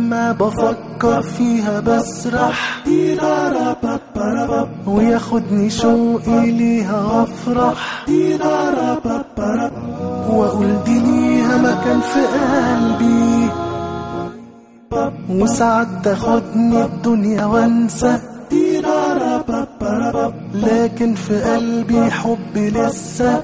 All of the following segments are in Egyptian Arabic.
لما بفكر فيها بسرح وياخدني شوقي ليها افرح واقول دي ليها مكان في قلبي وساعات تاخدني الدنيا وانسى لكن في قلبي حبي لسه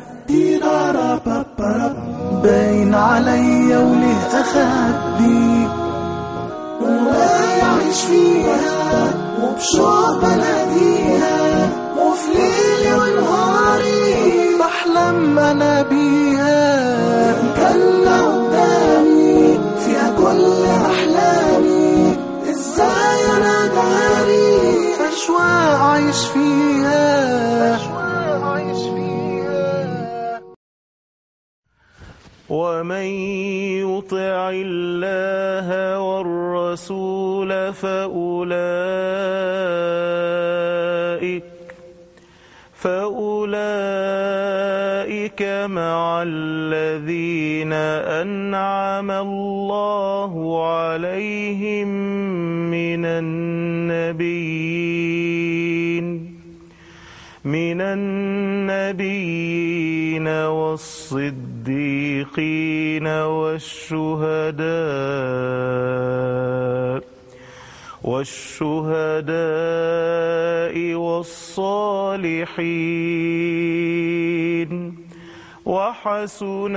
باين عليا وليه اخبي وما يعيش فيها وبشوق بناديها وفي ليلي ونهاري بحلم انا بيها مكلة قدامي فيها كل احلامي ازاي انا داري اشواق عايش فيها اشواق عايش فيها ومن يطع الله والرسول فأولئك فأولئك مع الذين أنعم الله عليهم من النبيين من النبيين والصديقين والشهداء والشهداء والصالحين وحسن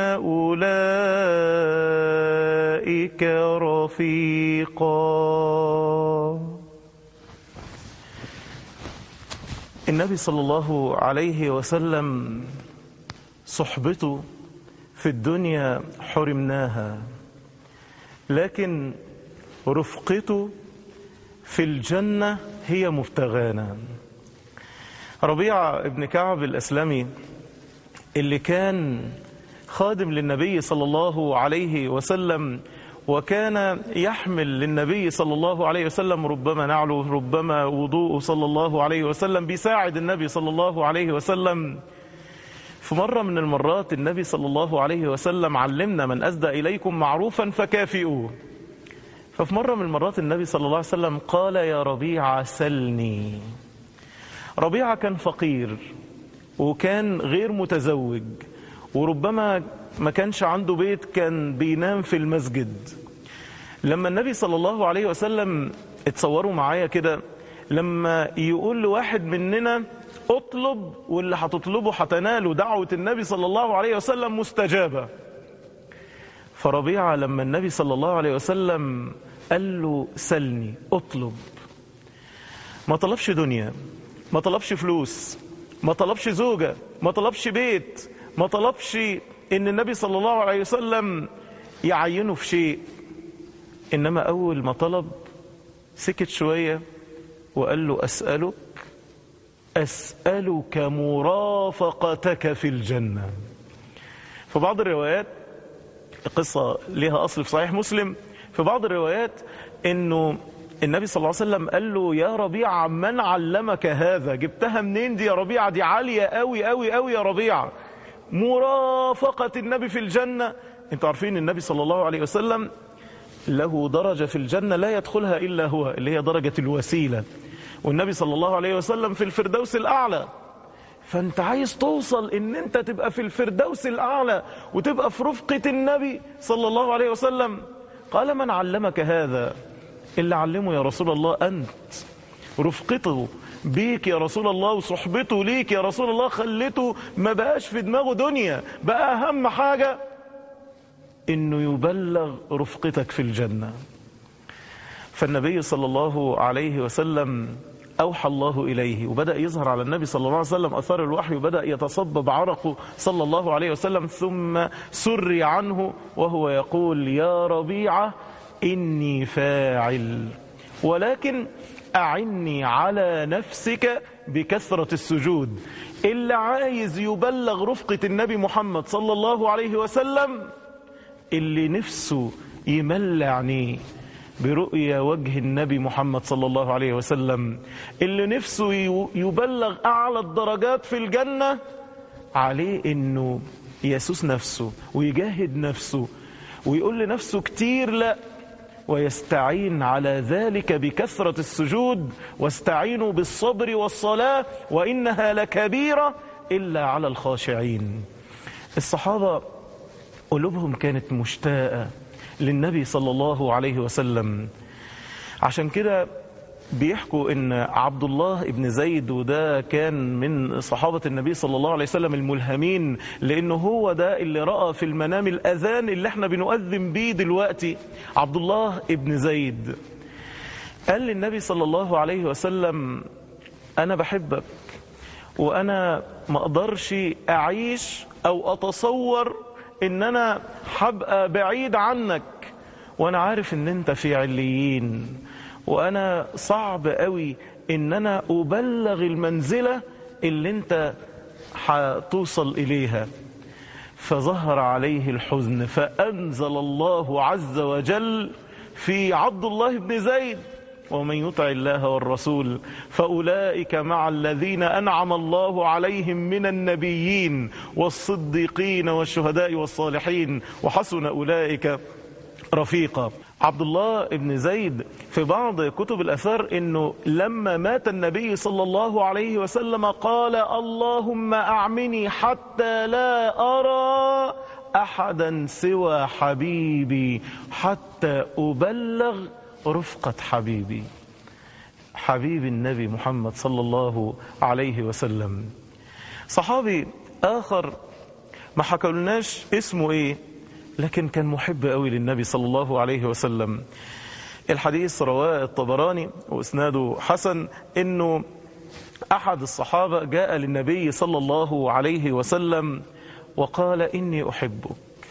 أولئك رفيقا النبي صلى الله عليه وسلم صحبته في الدنيا حرمناها لكن رفقته في الجنة هي مبتغانا ربيعة ابن كعب الأسلمي اللي كان خادم للنبي صلى الله عليه وسلم وكان يحمل للنبي صلى الله عليه وسلم ربما نعله ربما وضوءه صلى الله عليه وسلم بيساعد النبي صلى الله عليه وسلم في مرة من المرات النبي صلى الله عليه وسلم علمنا من أسدى إليكم معروفا فكافئوه ففي مرة من المرات النبي صلى الله عليه وسلم قال يا ربيعة سلني ربيعة كان فقير وكان غير متزوج وربما ما كانش عنده بيت كان بينام في المسجد لما النبي صلى الله عليه وسلم اتصوروا معايا كده لما يقول لواحد مننا اطلب واللي هتطلبه هتناله دعوة النبي صلى الله عليه وسلم مستجابة فربيعة لما النبي صلى الله عليه وسلم قال له سلني اطلب ما طلبش دنيا ما طلبش فلوس ما طلبش زوجة ما طلبش بيت ما طلبش ان النبي صلى الله عليه وسلم يعينه في شيء انما اول ما طلب سكت شوية وقال له اسألك اسألك مرافقتك في الجنة في بعض الروايات القصة لها اصل في صحيح مسلم في بعض الروايات انه النبي صلى الله عليه وسلم قال له يا ربيعة من علمك هذا جبتها منين دي يا ربيعة دي عالية قوي قوي قوي يا ربيعة مرافقة النبي في الجنة انتوا عارفين النبي صلى الله عليه وسلم له درجة في الجنة لا يدخلها إلا هو اللي هي درجة الوسيلة والنبي صلى الله عليه وسلم في الفردوس الأعلى فانت عايز توصل ان انت تبقى في الفردوس الأعلى وتبقى في رفقة النبي صلى الله عليه وسلم قال من علمك هذا اللي علمه يا رسول الله أنت رفقته بيك يا رسول الله وصحبته ليك يا رسول الله خلته ما بقاش في دماغه دنيا بقى أهم حاجة إنه يبلغ رفقتك في الجنة فالنبي صلى الله عليه وسلم أوحى الله إليه وبدأ يظهر على النبي صلى الله عليه وسلم أثار الوحي وبدأ يتصبب عرقه صلى الله عليه وسلم ثم سري عنه وهو يقول يا ربيعة إني فاعل ولكن أعني على نفسك بكثرة السجود اللي عايز يبلغ رفقة النبي محمد صلى الله عليه وسلم اللي نفسه يمل عينيه برؤية وجه النبي محمد صلى الله عليه وسلم اللي نفسه يبلغ أعلى الدرجات في الجنة عليه أنه يسوس نفسه ويجاهد نفسه ويقول لنفسه كتير لا ويستعين على ذلك بكثرة السجود واستعينوا بالصبر والصلاة وإنها لكبيرة إلا على الخاشعين الصحابة قلوبهم كانت مشتاقة للنبي صلى الله عليه وسلم عشان كده بيحكوا ان عبد الله ابن زيد وده كان من صحابة النبي صلى الله عليه وسلم الملهمين لانه هو ده اللي رأى في المنام الاذان اللي احنا بنؤذن بيه دلوقتي عبد الله ابن زيد قال للنبي صلى الله عليه وسلم انا بحبك وانا ما اقدرش اعيش او اتصور ان انا هبقى بعيد عنك وانا عارف ان انت في عليين وانا صعب قوي ان انا ابلغ المنزلة اللي انت هتوصل اليها فظهر عليه الحزن فانزل الله عز وجل في عبد الله بن زيد ومن يطع الله والرسول فأولئك مع الذين أنعم الله عليهم من النبيين والصديقين والشهداء والصالحين وحسن أولئك رفيقا عبد الله بن زيد في بعض كتب الأثار أنه لما مات النبي صلى الله عليه وسلم قال اللهم أعمني حتى لا أرى أحدا سوى حبيبي حتى أبلغ رفقة حبيبي حبيب النبي محمد صلى الله عليه وسلم صحابي آخر ما حكولناش اسمه ايه لكن كان محب قوي للنبي صلى الله عليه وسلم الحديث رواه الطبراني واسناده حسن انه احد الصحابة جاء للنبي صلى الله عليه وسلم وقال اني احبك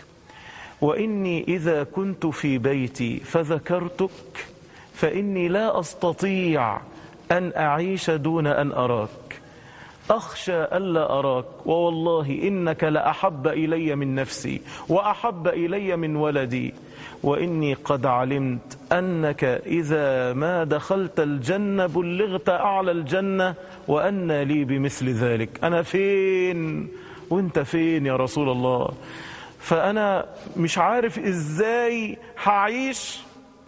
واني اذا كنت في بيتي فذكرتك فاني لا استطيع ان اعيش دون ان اراك أخشى ألا أراك ووالله إنك لأحب إلي من نفسي وأحب إلي من ولدي وإني قد علمت أنك إذا ما دخلت الجنة بلغت أعلى الجنة وأن لي بمثل ذلك أنا فين وانت فين يا رسول الله فأنا مش عارف إزاي هعيش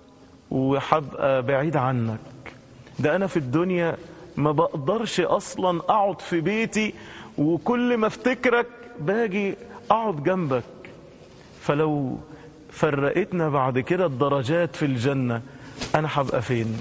وحبقى بعيد عنك ده أنا في الدنيا ما بقدرش اصلا اقعد في بيتي وكل ما افتكرك باجي اقعد جنبك فلو فرقتنا بعد كده الدرجات في الجنة انا هبقى فين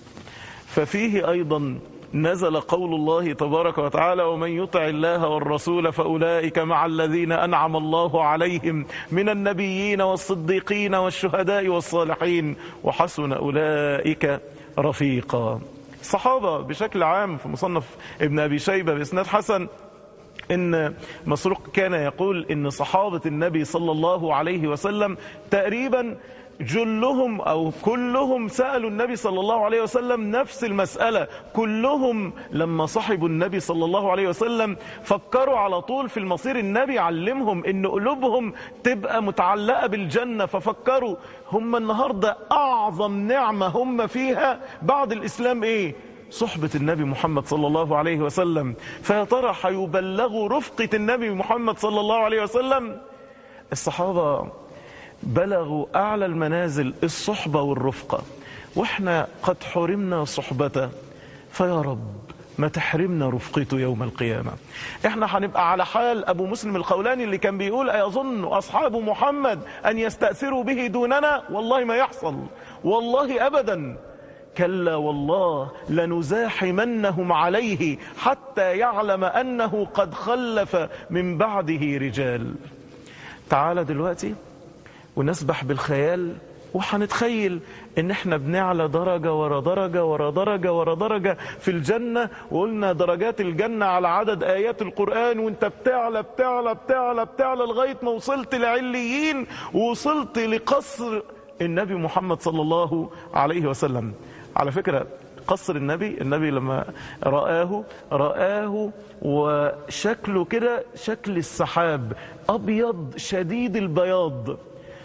ففيه ايضا نزل قول الله تبارك وتعالى ومن يطع الله والرسول فأولئك مع الذين أنعم الله عليهم من النبيين والصديقين والشهداء والصالحين وحسن أولئك رفيقا الصحابة بشكل عام في مصنف ابن أبي شيبة بإسناد حسن إن مسروق كان يقول إن صحابة النبي صلى الله عليه وسلم تقريبا جلهم أو كلهم سألوا النبي صلى الله عليه وسلم نفس المسألة كلهم لما صحبوا النبي صلى الله عليه وسلم فكروا على طول في المصير النبي علمهم إن قلوبهم تبقى متعلقة بالجنة ففكروا هم النهاردة أعظم نعمة هم فيها بعد الإسلام إيه صحبة النبي محمد صلى الله عليه وسلم فيا ترى هيبلغوا رفقة النبي محمد صلى الله عليه وسلم الصحابة بلغوا أعلى المنازل الصحبة والرفقة وإحنا قد حرمنا صحبته فيا رب ما تحرمنا رفقته يوم القيامة احنا هنبقى على حال ابو مسلم الخولاني اللي كان بيقول ايظن اصحاب محمد ان يستأثروا به دوننا والله ما يحصل والله ابدا كلا والله لنزاحمنهم عليه حتى يعلم انه قد خلف من بعده رجال تعال دلوقتي ونسبح بالخيال وهنتخيل ان احنا بنعلى درجة ورا درجة ورا درجة ورا درجة في الجنة وقلنا درجات الجنة على عدد ايات القرآن وانت بتعلى بتعلى بتعلى بتعلى لغاية ما وصلت لعليين ووصلت لقصر النبي محمد صلى الله عليه وسلم على فكرة قصر النبي النبي لما رآه رآه وشكله كده شكل السحاب أبيض شديد البياض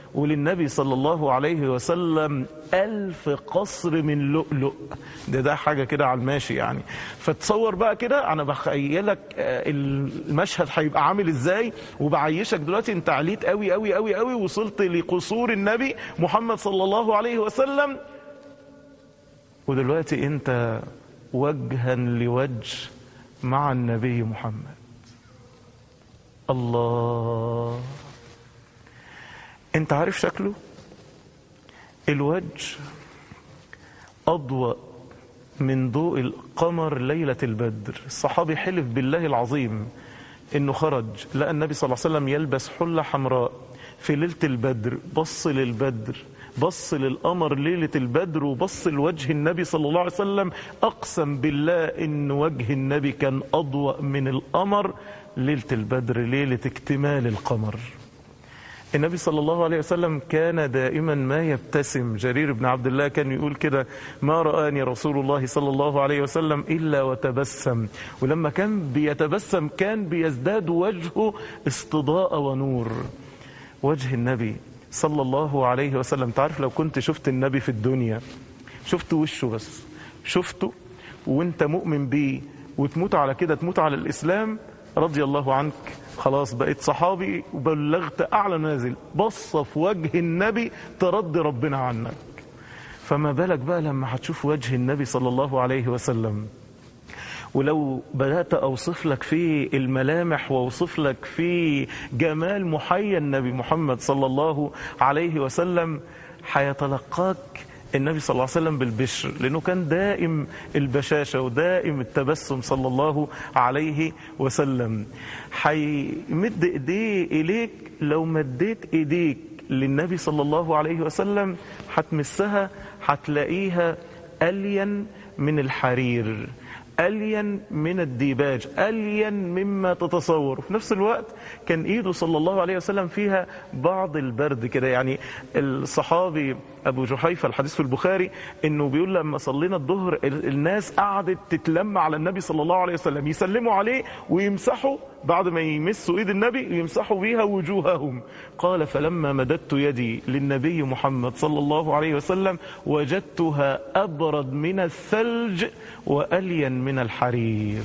وللنبي صلى الله عليه وسلم ألف قصر من لؤلؤ ده ده حاجة كده على الماشي يعني فتصور بقى كده أنا بخيلك آه، المشهد هيبقى عامل إزاي وبعيشك دلوقتي أنت عليت قوي قوي قوي قوي وصلت لقصور النبي محمد صلى الله عليه وسلم ودلوقتي أنت وجها لوجه مع النبي محمد الله انت عارف شكله الوجه اضوأ من ضوء القمر ليلة البدر الصحابي حلف بالله العظيم انه خرج لقى النبي صلى الله عليه وسلم يلبس حلة حمراء في ليلة البدر بص للبدر بص للقمر ليلة البدر وبص لوجه النبي صلى الله عليه وسلم أقسم بالله إن وجه النبي كان أضوأ من القمر ليلة البدر ليلة اكتمال القمر النبي صلى الله عليه وسلم كان دائما ما يبتسم جرير بن عبد الله كان يقول كده ما رآني رسول الله صلى الله عليه وسلم إلا وتبسم ولما كان بيتبسم كان بيزداد وجهه استضاءة ونور وجه النبي صلى الله عليه وسلم تعرف لو كنت شفت النبي في الدنيا شفت وشه بس شفته وانت مؤمن بيه وتموت على كده تموت على الإسلام رضي الله عنك خلاص بقيت صحابي وبلغت أعلى نازل بص في وجه النبي ترضي ربنا عنك فما بالك بقى لما هتشوف وجه النبي صلى الله عليه وسلم ولو بدأت أوصف لك في الملامح وأوصف لك في جمال محيا النبي محمد صلى الله عليه وسلم هيتلقاك النبي صلى الله عليه وسلم بالبشر لأنه كان دائم البشاشة ودائم التبسم صلى الله عليه وسلم هيمد ايديه إليك لو مديت ايديك للنبي صلى الله عليه وسلم هتمسها هتلاقيها ألين من الحرير ألين من الديباج ألين مما تتصور في نفس الوقت كان إيده صلى الله عليه وسلم فيها بعض البرد كده يعني الصحابي أبو جحيفة الحديث في البخاري إنه بيقول لما صلينا الظهر الناس قعدت تتلم على النبي صلى الله عليه وسلم يسلموا عليه ويمسحوا بعد ما يمسوا ايد النبي يمسحوا بيها وجوههم قال فلما مددت يدي للنبي محمد صلى الله عليه وسلم وجدتها أبرد من الثلج وألين من الحرير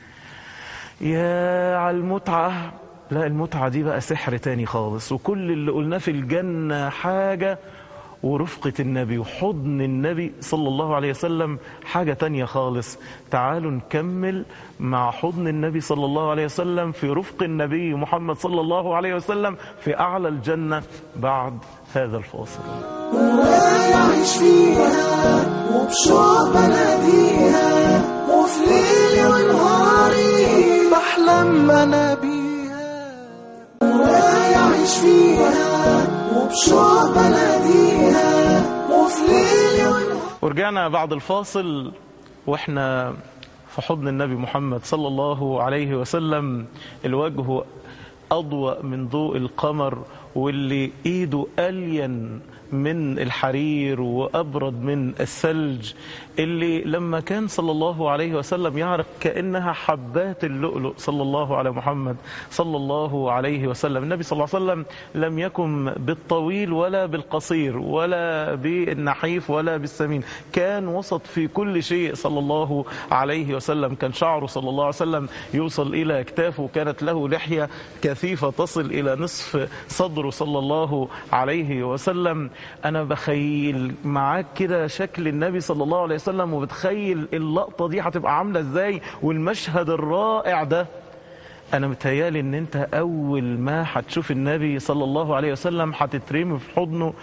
يا على المتعة لا المتعة دي بقى سحر تاني خالص وكل اللي قلناه في الجنة حاجة ورفقة النبي وحضن النبي صلى الله عليه وسلم حاجة تانية خالص تعالوا نكمل مع حضن النبي صلى الله عليه وسلم في رفق النبي محمد صلى الله عليه وسلم في أعلى الجنة بعد هذا الفاصل ويعيش فيها وبشوق بناديها وفي ليلي ونهاري بحلم انا بيها ويعيش فيها وبشوق بناديها وفي ليلي ونهاري ورجعنا بعد الفاصل واحنا في حضن النبي محمد صلى الله عليه وسلم الوجه أضوأ من ضوء القمر واللي إيده ألين من الحرير وأبرد من الثلج اللي لما كان صلى الله عليه وسلم يعرق كأنها حبات اللؤلؤ صلى الله على محمد صلى الله عليه وسلم النبي صلى الله عليه وسلم لم يكن بالطويل ولا بالقصير ولا بالنحيف ولا بالسمين كان وسط في كل شيء صلى الله عليه وسلم كان شعره صلى الله عليه وسلم يوصل إلى أكتافه كانت له لحية كثيفة تصل إلى نصف صدره صلى الله عليه وسلم أنا بخيل معاك كده شكل النبي صلى الله عليه وسلم وبتخيل اللقطة دي هتبقى عاملة إزاي والمشهد الرائع ده أنا متهيالي إن أنت أول ما هتشوف النبي صلى الله عليه وسلم هتترمي في حضنه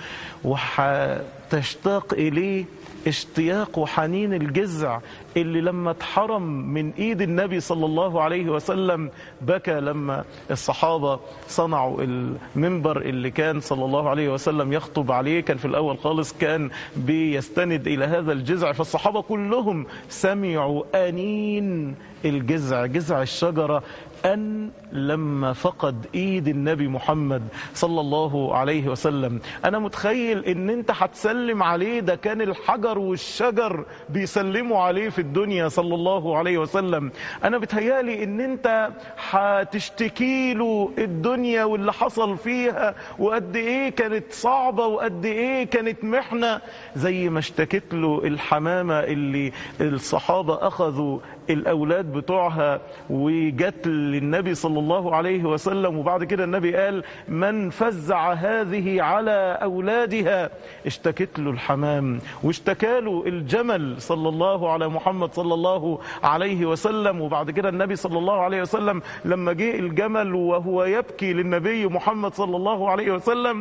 وهتشتاق إليه اشتياق وحنين الجزع اللي لما اتحرم من ايد النبي صلى الله عليه وسلم بكى لما الصحابة صنعوا المنبر اللي كان صلى الله عليه وسلم يخطب عليه كان في الاول خالص كان بيستند الى هذا الجزع فالصحابة كلهم سمعوا انين الجزع جزع الشجرة أن لما فقد إيد النبي محمد صلى الله عليه وسلم أنا متخيل أن أنت هتسلم بيسلم عليه ده كان الحجر والشجر بيسلموا عليه في الدنيا صلى الله عليه وسلم انا بتهيالي ان انت هتشتكي له الدنيا واللي حصل فيها وقد ايه كانت صعبة وقد ايه كانت محنة زي ما اشتكت له الحمامة اللي الصحابة اخذوا الاولاد بتوعها وجت للنبي صلى الله عليه وسلم وبعد كده النبي قال من فزع هذه على اولادها اشتكت له الحمام واشتكى له الجمل صلى الله على محمد صلى الله عليه وسلم وبعد كده النبي صلى الله عليه وسلم لما جه الجمل وهو يبكي للنبي محمد صلى الله عليه وسلم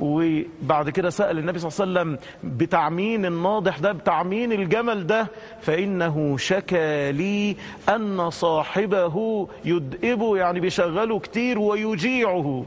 وبعد كده سأل النبي صلى الله عليه وسلم بتعمين الناضح ده بتعمين الجمل ده فإنه شكى لي أن صاحبه يدئبه يعني بيشغله كتير ويجيعه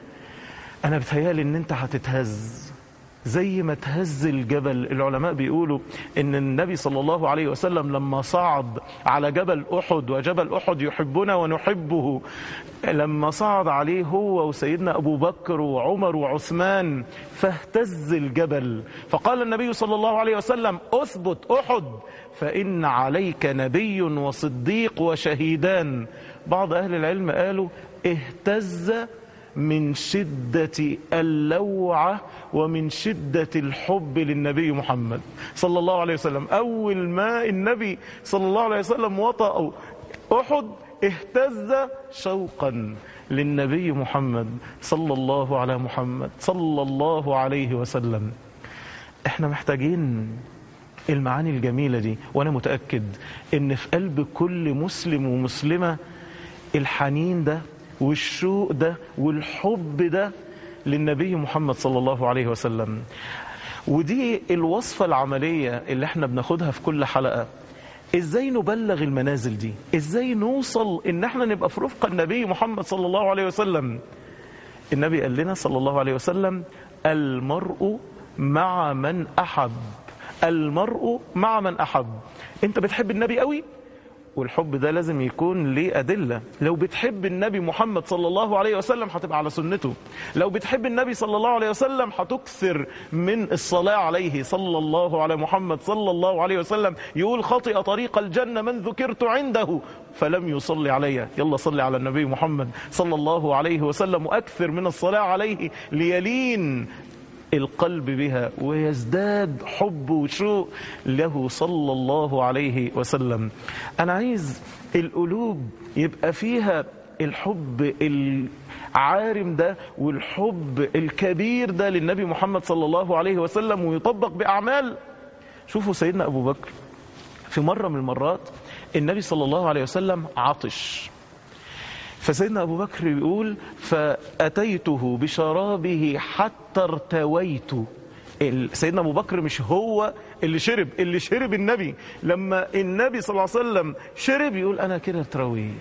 أنا بتهيالي أن أنت هتتهز زي ما تهز الجبل العلماء بيقولوا ان النبي صلى الله عليه وسلم لما صعد على جبل احد وجبل احد يحبنا ونحبه لما صعد عليه هو وسيدنا ابو بكر وعمر وعثمان فاهتز الجبل فقال النبي صلى الله عليه وسلم اثبت احد فان عليك نبي وصديق وشهيدان بعض اهل العلم قالوا اهتز من شدة اللوعة ومن شدة الحب للنبي محمد صلى الله عليه وسلم أول ما النبي صلى الله عليه وسلم وطأ أحد اهتز شوقا للنبي محمد صلى الله على محمد صلى الله عليه وسلم احنا محتاجين المعاني الجميلة دي وانا متأكد ان في قلب كل مسلم ومسلمة الحنين ده والشوق ده والحب ده للنبي محمد صلى الله عليه وسلم ودي الوصفة العملية اللي احنا بناخدها في كل حلقة ازاي نبلغ المنازل دي ازاي نوصل ان احنا نبقى في رفقة النبي محمد صلى الله عليه وسلم النبي قال لنا صلى الله عليه وسلم المرء مع من احب المرء مع من احب انت بتحب النبي قوي والحب ده لازم يكون ليه أدلة لو بتحب النبي محمد صلى الله عليه وسلم هتبقى على سنته لو بتحب النبي صلى الله عليه وسلم هتكثر من الصلاة عليه صلى الله على محمد صلى الله عليه وسلم يقول خطئ طريق الجنة من ذكرت عنده فلم يصلي علي يلا صلي على النبي محمد صلى الله عليه وسلم وأكثر من الصلاة عليه ليلين القلب بها ويزداد حب وشوق له صلى الله عليه وسلم أنا عايز القلوب يبقى فيها الحب العارم ده والحب الكبير ده للنبي محمد صلى الله عليه وسلم ويطبق بأعمال شوفوا سيدنا أبو بكر في مرة من المرات النبي صلى الله عليه وسلم عطش فسيدنا أبو بكر يقول فأتيته بشرابه حتى ارتويت سيدنا أبو بكر مش هو اللي شرب اللي شرب النبي لما النبي صلى الله عليه وسلم شرب يقول أنا كده اترويت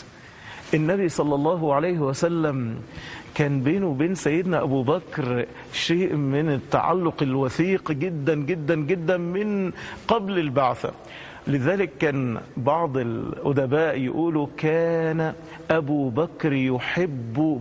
النبي صلى الله عليه وسلم كان بينه وبين سيدنا أبو بكر شيء من التعلق الوثيق جدا جدا جدا من قبل البعثة لذلك كان بعض الأدباء يقولوا كان أبو بكر يحب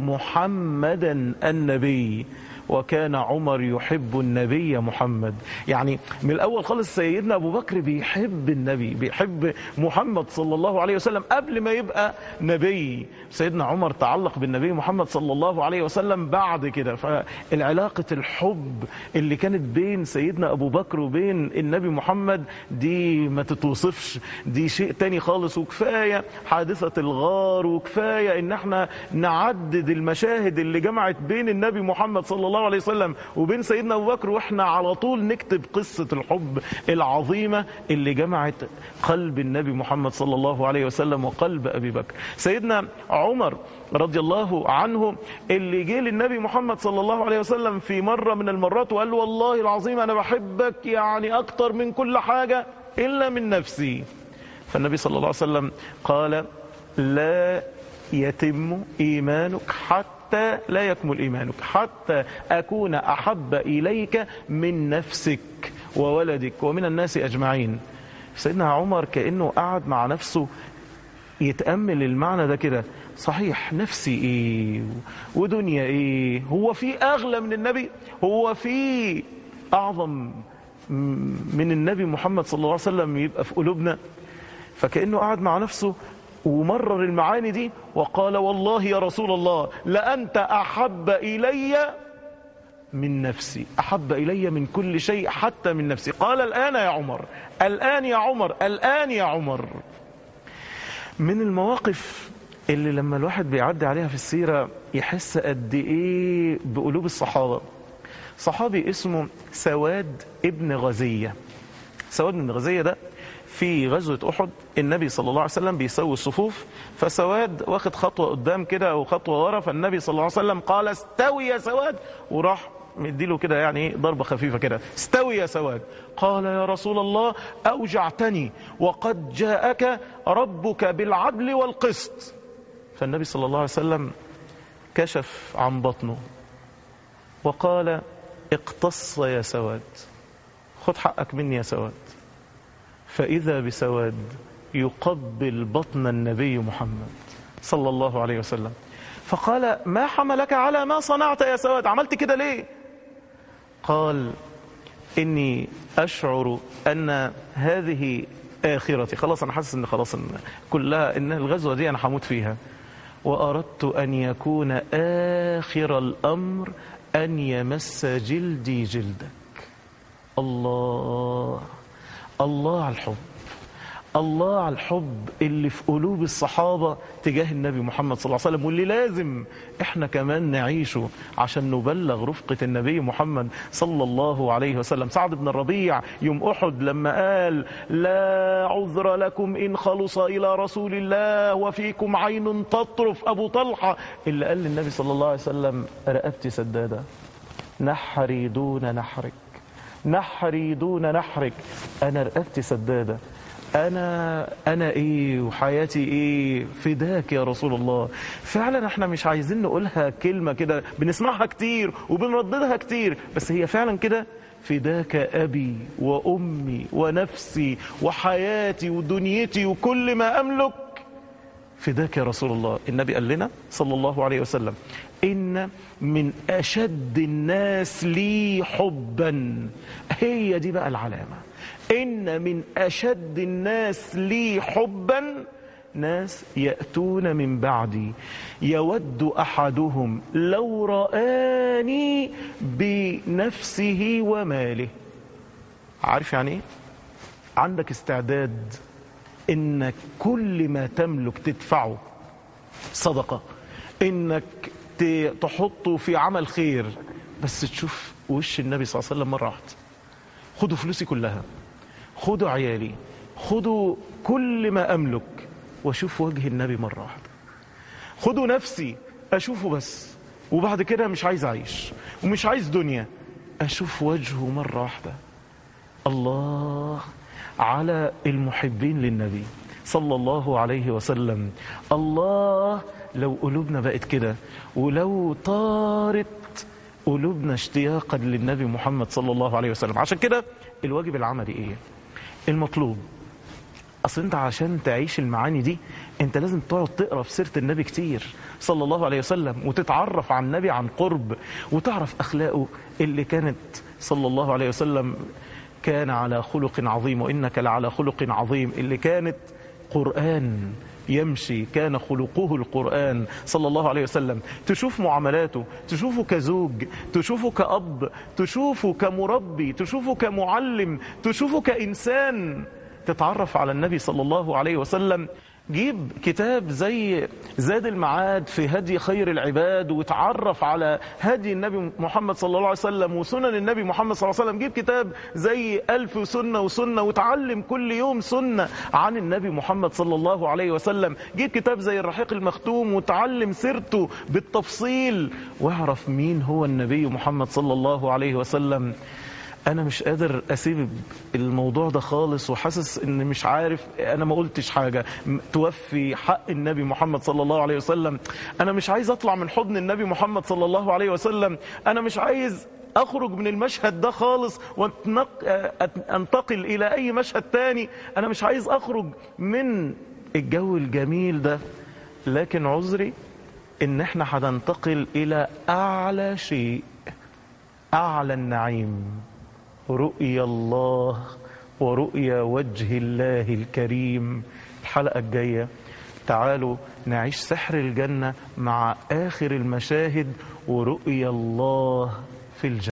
محمدا النبي وكان عمر يحب النبي محمد يعني من الأول خالص سيدنا أبو بكر بيحب النبي بيحب محمد صلى الله عليه وسلم قبل ما يبقى نبي سيدنا عمر تعلق بالنبي محمد صلى الله عليه وسلم بعد كده فالعلاقة الحب اللي كانت بين سيدنا أبو بكر وبين النبي محمد دي ما تتوصفش دي شيء تاني خالص وكفاية حادثة الغار وكفاية ان احنا نعدد المشاهد اللي جمعت بين النبي محمد صلى الله عليه وسلم وبين سيدنا أبو بكر واحنا على طول نكتب قصة الحب العظيمة اللي جمعت قلب النبي محمد صلى الله عليه وسلم وقلب أبي بكر سيدنا عمر رضي الله عنه اللي جه للنبي محمد صلى الله عليه وسلم في مرة من المرات وقال له والله العظيم أنا بحبك يعني أكتر من كل حاجة إلا من نفسي فالنبي صلى الله عليه وسلم قال لا يتم إيمانك حتى لا يكمل إيمانك حتى أكون أحب إليك من نفسك وولدك ومن الناس أجمعين سيدنا عمر كأنه قعد مع نفسه يتأمل المعنى ده كده صحيح نفسي ايه ودنيا ايه هو في اغلى من النبي هو في أعظم من النبي محمد صلى الله عليه وسلم يبقى في قلوبنا فكأنه قعد مع نفسه ومرر المعاني دي وقال والله يا رسول الله لأنت أحب إلي من نفسي أحب إلي من كل شيء حتى من نفسي قال الآن يا عمر الآن يا عمر الآن يا عمر من المواقف اللي لما الواحد بيعدي عليها في السيرة يحس قد إيه بقلوب الصحابة صحابي اسمه سواد ابن غزية سواد بن غزية ده في غزوة أحد النبي صلى الله عليه وسلم بيسوي الصفوف فسواد واخد خطوة قدام كده أو خطوة ورا فالنبي صلى الله عليه وسلم قال استوي يا سواد وراح مديله كده يعني ضربة خفيفة كده استوي يا سواد قال يا رسول الله أوجعتني وقد جاءك ربك بالعدل والقسط فالنبي صلى الله عليه وسلم كشف عن بطنه وقال اقتص يا سواد خد حقك مني يا سواد فإذا بسواد يقبل بطن النبي محمد صلى الله عليه وسلم فقال ما حملك على ما صنعت يا سواد عملت كده ليه قال إني أشعر أن هذه آخرتي خلاص أنا حاسس أن خلاص إن كلها إن الغزوة دي أنا هموت فيها وأردت أن يكون آخر الأمر أن يمس جلدي جلدك الله الله على الحب الله على الحب اللي في قلوب الصحابة تجاه النبي محمد صلى الله عليه وسلم واللي لازم احنا كمان نعيشه عشان نبلغ رفقة النبي محمد صلى الله عليه وسلم سعد بن الربيع يوم أحد لما قال لا عذر لكم إن خلص إلى رسول الله وفيكم عين تطرف أبو طلحة اللي قال للنبي صلى الله عليه وسلم رقبتي سدادة نحري دون نحرك نحري دون نحرك أنا رقبتي سدادة أنا أنا إيه وحياتي إيه فداك يا رسول الله فعلا إحنا مش عايزين نقولها كلمة كده بنسمعها كتير وبنرددها كتير بس هي فعلا كده فداك أبي وأمي ونفسي وحياتي ودنيتي وكل ما أملك فداك يا رسول الله النبي قال لنا صلى الله عليه وسلم إن من أشد الناس لي حبا هي دي بقى العلامة إن من أشد الناس لي حبا ناس يأتون من بعدي يود أحدهم لو رآني بنفسه وماله عارف يعني إيه؟ عندك استعداد إنك كل ما تملك تدفعه صدقة إنك تحطه في عمل خير بس تشوف وش النبي صلى الله عليه وسلم مرة واحدة خدوا فلوسي كلها خدوا عيالي خدوا كل ما أملك واشوف وجه النبي مرة واحدة خدوا نفسي أشوفه بس وبعد كده مش عايز أعيش ومش عايز دنيا أشوف وجهه مرة واحدة الله على المحبين للنبي صلى الله عليه وسلم الله لو قلوبنا بقت كده ولو طارت قلوبنا اشتياقا للنبي محمد صلى الله عليه وسلم عشان كده الواجب العملي ايه المطلوب اصل انت عشان تعيش المعاني دي انت لازم تقعد تقرا في سيره النبي كتير صلى الله عليه وسلم وتتعرف على النبي عن قرب وتعرف اخلاقه اللي كانت صلى الله عليه وسلم كان على خلق عظيم وانك لعلى خلق عظيم اللي كانت قران يمشي كان خلقه القرآن صلى الله عليه وسلم تشوف معاملاته تشوفه كزوج تشوفه كأب تشوفه كمربي تشوفه كمعلم تشوفه كإنسان تتعرف على النبي صلى الله عليه وسلم جيب كتاب زي زاد المعاد في هدي خير العباد وتعرف على هدي النبي محمد صلى الله عليه وسلم وسنن النبي محمد صلى الله عليه وسلم جيب كتاب زي ألف سنة وسنة وتعلم كل يوم سنة عن النبي محمد صلى الله عليه وسلم جيب كتاب زي الرحيق المختوم وتعلم سيرته بالتفصيل واعرف مين هو النبي محمد صلى الله عليه وسلم انا مش قادر اسيب الموضوع ده خالص وحاسس ان مش عارف انا ما قلتش حاجة توفي حق النبي محمد صلى الله عليه وسلم انا مش عايز اطلع من حضن النبي محمد صلى الله عليه وسلم انا مش عايز اخرج من المشهد ده خالص وانتقل الى اي مشهد تاني انا مش عايز اخرج من الجو الجميل ده لكن عذري ان احنا هننتقل الى اعلى شيء اعلى النعيم رؤيا الله ورؤيا وجه الله الكريم الحلقة الجاية تعالوا نعيش سحر الجنة مع آخر المشاهد ورؤيا الله في الجنة